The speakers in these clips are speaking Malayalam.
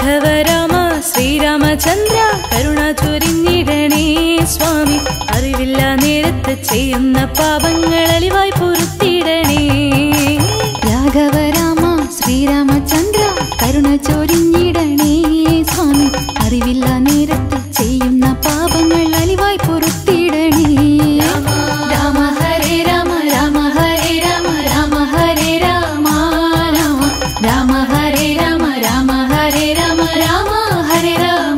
രാഘവരാമ ശ്രീരാമചന്ദ്ര കരുണ ചൊരിഞ്ഞിടണേ സ്വാമി അറിവില്ല നേരത്ത് ചെയ്യുന്ന പാപങ്ങൾ അലിവായി പൊറുത്തിടണേ രാഘവരാമ ശ്രീരാമചന്ദ്ര കരുണ ചൊരിഞ്ഞിടണേ സ്വാമി അറിവില്ല നേരത്ത് ചെയ്യുന്ന പാപങ്ങൾ അലിവായി പൊറുത്തിടണേ രാമ ഹരേ രാമ രാമ ഹരേ രാമ രാമ ഹരേ രാമ രാമ രാമ ഹരേ രാമ രാമ ഹരേ രാമ രാമ ഹരേ രാമ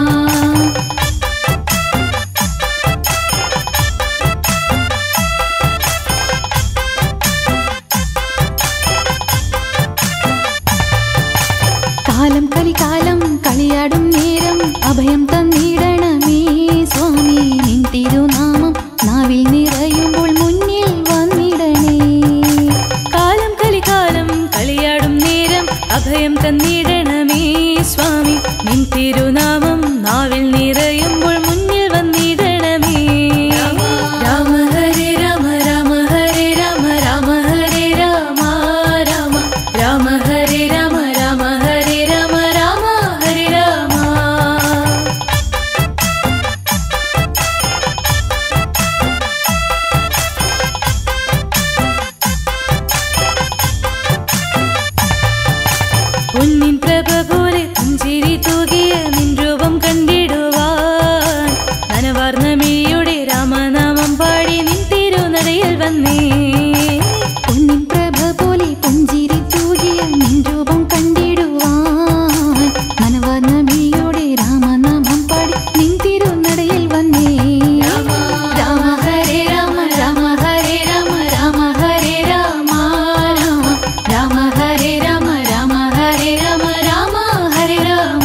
കാലം കലികാലം കളിയാടും നേരം അഭയം തന്നിടണമേ സ്വാമി നിൻ തിരുനാമം നാവിൽ നിറയുമ്പോൾ മുന്നിൽ വന്നിടണേ കാലം കലികാലം കളിയാടും നേരം അഭയം തന്നിടണമേ സ്വാമി നിൻ തിരുനാമം നാവിൽ നിറയുമ്പോൾ മുന്നിൽ വന്നിടണമേ രാമ ഹരേ രാമ രാമ ഹരേ രാമ രാമ ഹരേ രാമ രാമ രാമ ഹരേ രാമ രാമ ഹരേ രാമ രാമ ഹരേ രാമ പൊന്നിൻ പ്രഭ പോലെ പുഞ്ചിരി തൂകിയ നിൻ രൂപം കണ്ടിടുവാൻ നനവാർന്ന മിഴിയുടെ രാമനാമം പാടി നിൻ തിരുനടയിൽ വന്നേ പൊന്നിൻ പ്രഭ പോലെ പുഞ്ചിരി തൂകിയ നിൻ രൂപം കണ്ടിടുവാൻ മനവാർന്ന മിഴിയോടെ രാമനാമം പാടി നിൻ തിരുനടയിൽ വന്നേ രാമ ഹരേ രാമ രാമ ഹരേ രാമ രാമ ഹരേ രാമ രാമ രാമ ഹരേ രാമ രാമ ഹരേ രാമ രാമ ഹരേ രാമ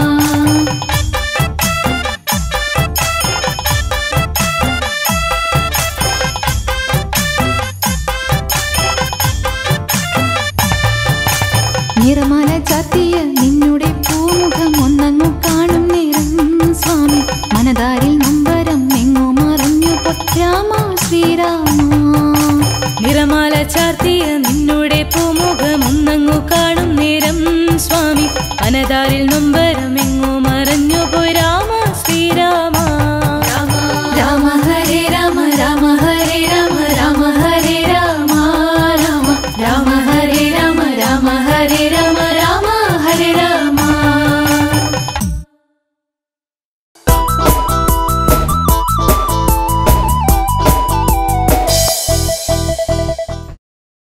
നിറമാല ചാത്തിയ നിന്നുടെ പൂമുഖം ഒന്നങ്ങു കാണും നേരം സ്വാമി മനതാരിൽ നമ്പരം എങ്ങോ മറഞ്ഞു രാമ ശ്രീരാമ നിറമാല ചാർത്തിയ നിന്നുടെ പൂമുഖം ഒന്നങ്ങു കാണും നേരം സ്വാമി അനതാരിൽ നൊമ്പ